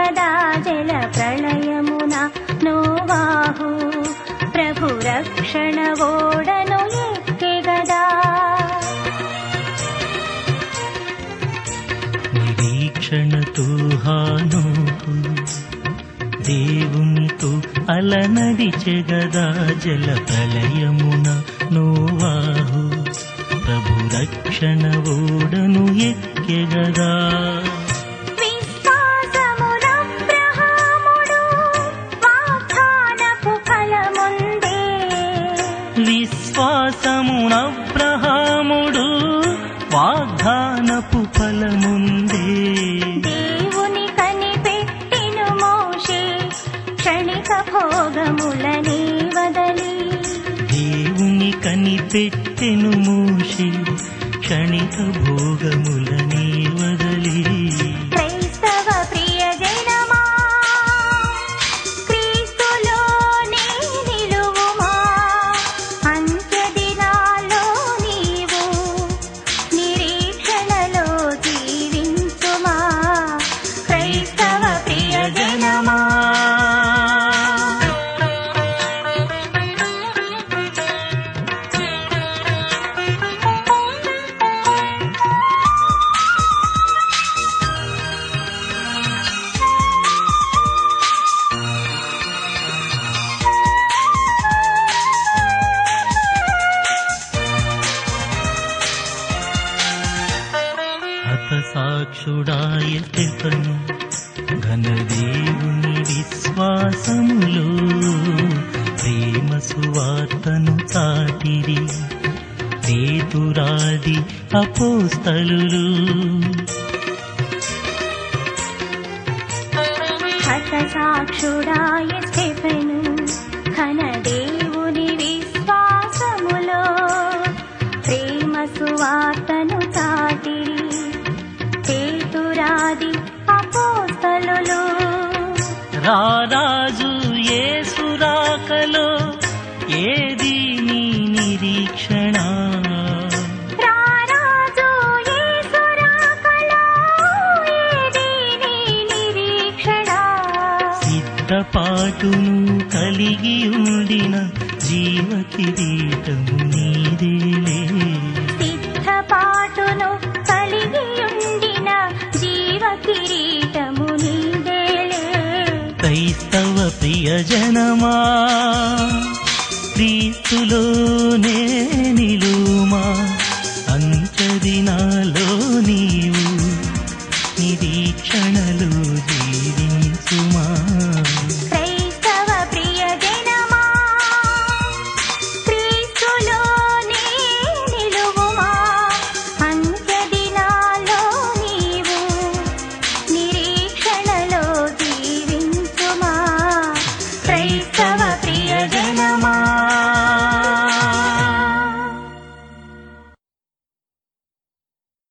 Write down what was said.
గదా జల ప్రళయమున నోవాహు ప్రభు రక్షణ ఓడను ఎక్కె గదా నిరీక్షణతో హానోకు దేవునితో అలనడిచెగదా జల ప్రళయమున నోవాహు ప్రభు రక్షణ ఓడను ఎక్కెగదా విశ్వాసమునబ్రహాముడు వాగ్దానపు ఫలముందే విశ్వాసమునబ్రహాముడు వాగ్దానపు ఫలముందే దేవుని కనిపెట్టిను మోషే క్షణిక భోగములని వదలి దేవుని కనిపెట్టెను మోషే క్షణిక భోగములనే వదలి క్రైస్తవ ప్రియజనమా క్రీస్తులోనే నిలువుమా అంత్య దినాల్లో నీవు నిరీక్షణలో జీవించుమా క్రైస్తవ ప్రియజనమా హత సాక్షుడాయ తెపను ఘనదేవుని విశ్వాసములో ప్రేమ సువార్తను చాటిరి పేతురాది అపోస్తలులు హత సాక్షుడాయ స్టెఫెను ఘన దేవుని విశ్వాసములో ప్రేమ సువార్తను చాటిరి పేతురాది అపోస్తలులు రారాజు యేసురాకలో ఏది నీ నిరీక్షణ రారాజు యేసు రాకలో ఏది నీ నిరీక్షణ సిద్ధపాటును కలిగి ఉండిన జీవ కిరీటము నీదేలే సిద్ధపాటును కలిగి ఉండిన జీవ కిరీటము నీదేలే క్రైస్తవ ప్రియజనమా క్రీస్తులోనే